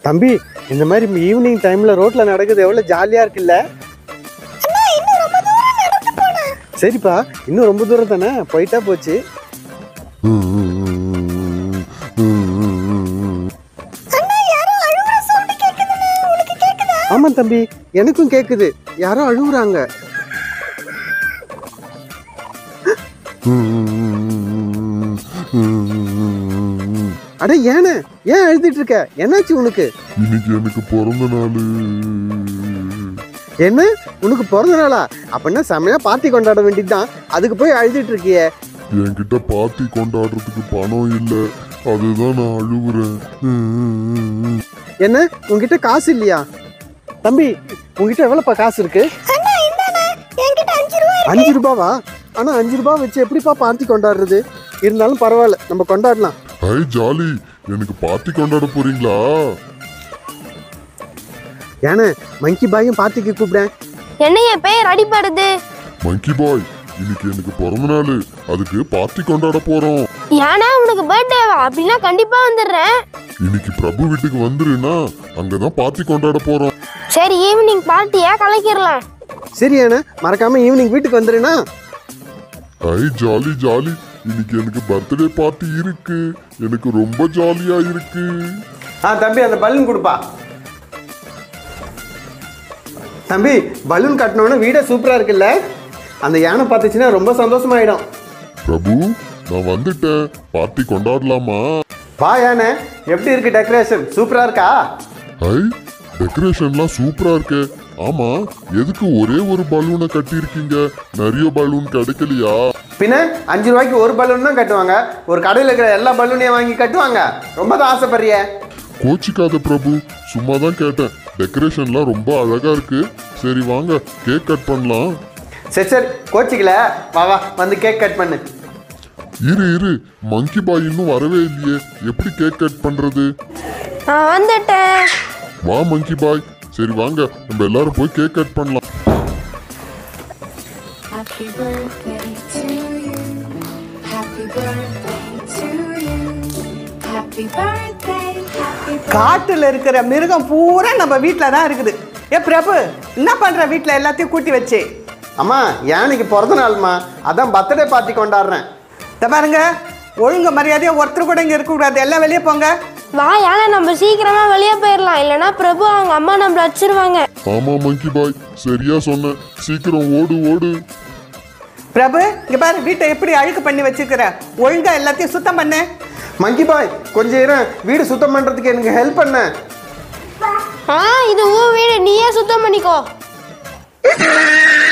தம்பி இந்த மாதிரி ஈவினிங் டைம்ல ரோட்ல நடக்குது எவ்வளவு ஜாலியா இருக்குல்ல சரிப்பா இன்னும் ரொம்ப தூரம் தானே போயிட்டா போச்சு ஆமா தம்பி எனக்கும் கேக்குது யாரோ அழுகுறாங்க அட ஏன ஏன் அழுதுட்டு இருக்க என்னாச்சு உனக்கு இன்னைக்கு எனக்கு பிறந்த நாள் என்ன உனக்கு பிறந்த நாளா அப்படின்னா செமையா பார்ட்டி கொண்டாட வேண்டியதுதான் அதுக்கு போய் அழுதுட்டு இருக்கியே என்கிட்ட பார்ட்டி கொண்டாடுறதுக்கு பணம் இல்லை அதுதான் நான் அழுகுறேன் என்ன உன்கிட்ட காசு இல்லையா தம்பி உன்கிட்ட எவ்வளோப்பா காசு இருக்கு அஞ்சு ரூபாவா ஆனா அஞ்சு ரூபாய் வச்சு எப்படிப்பா பார்ட்டி கொண்டாடுறது இருந்தாலும் பரவாயில்ல நம்ம கொண்டாடலாம் ஹை ஜாலி எனக்கு பார்ட்டி கொண்டாட போறீங்களா ஏன்னா மங்கி பாயும் பார்ட்டிக்கு கூப்பிடேன் என்ன என் பெயர் அடிபடுது மங்கி பாய் இன்னைக்கு எனக்கு பிறந்த நாள் அதுக்கு பார்ட்டி கொண்டாட போறோம் ஏன்னா உனக்கு பர்த்டேவா அப்படின்னா கண்டிப்பா வந்துடுறேன் இன்னைக்கு பிரபு வீட்டுக்கு வந்துருன்னா அங்கதான் பார்ட்டி கொண்டாட போறோம் சரி ஈவினிங் பார்ட்டியா கலக்கிடலாம் சரி ஏன்னா மறக்காம ஈவினிங் வீட்டுக்கு வந்துடுனா ஹை ஜாலி ஜாலி இன்னைக்கு எனக்கு பர்த்டே பார்ட்டி இருக்கு எனக்கு ரொம்ப ஜாலியா இருக்கு ஆ தம்பி அந்த பலூன் கொடுப்பா தம்பி பலூன் கட்டினோன்னு வீடே சூப்பரா இருக்குல்ல அந்த யானை பார்த்துச்சுன்னா ரொம்ப சந்தோஷமாயிடும் பிரபு நான் வந்துட்டேன் பார்ட்டி கொண்டாடலாமா வா யானை எப்படி இருக்கு டெக்கரேஷன் சூப்பரா இருக்கா ஹை டெக்கரேஷன்லாம் சூப்பரா இருக்கே ஆமா எதுக்கு ஒரே ஒரு பலூனை கட்டியிருக்கீங்க நிறைய பலூன் கிடைக்கலையா பின்ன அஞ்சு ரூபாய்க்கு ஒரு பலூன் தான் கட்டுவாங்க ஒரு கடையில் இருக்கிற எல்லா பலூனையும் வாங்கி கட்டுவாங்க ரொம்ப தான் ஆசைப்படுறிய கோச்சிக்காத பிரபு சும்மா தான் கேட்டேன் டெக்கரேஷன்லாம் ரொம்ப அழகா இருக்கு சரி வாங்க கேக் கட் பண்ணலாம் சரி சரி கோச்சிக்கல வா வா வந்து கேக் கட் பண்ணு இரு இரு மங்கி பாய் இன்னும் வரவே இல்லையே எப்படி கேக் கட் பண்றது நான் வந்துட்டேன் வா மங்கி பாய் சரி வாங்க நம்ம எல்லாரும் போய் கேக் கட் பண்ணலாம் Happy birthday to you. Happy birthday to you. Happy birthday, happy birthday. காட்டுல இருக்கிற மிருகம் பூரா நம்ம வீட்டில் தான் இருக்குது ஏ பிரபு என்ன பண்ற வீட்டில் எல்லாத்தையும் கூட்டி வச்சு அம்மா யானைக்கு பிறந்த நாள்மா அதான் பர்த்டே பார்ட்டி கொண்டாடுறேன் இத பாருங்க ஒழுங்கு மரியாதையா ஒருத்தர் கூட இங்க இருக்கக்கூடாது எல்லாம் வெளியே போங்க வா யானை நம்ம சீக்கிரமா வெளியே போயிடலாம் இல்லைன்னா பிரபு அவங்க அம்மா நம்மள வச்சிருவாங்க ஆமா மங்கி பாய் சரியா சொன்ன சீக்கிரம் ஓடு ஓடு பிரபு இங்க பாரு வீட்டை எப்படி அழுக்கு பண்ணி வச்சிருக்கிற ஒழுங்கா எல்லாத்தையும் சுத்தம் பண்ணு மங்கி பாய் கொஞ்சம் இரு வீடு சுத்தம் பண்ணுறதுக்கு எனக்கு ஹெல்ப் பண்ண ஆ இது உன் வீடு நீயே சுத்தம் பண்ணிக்கோ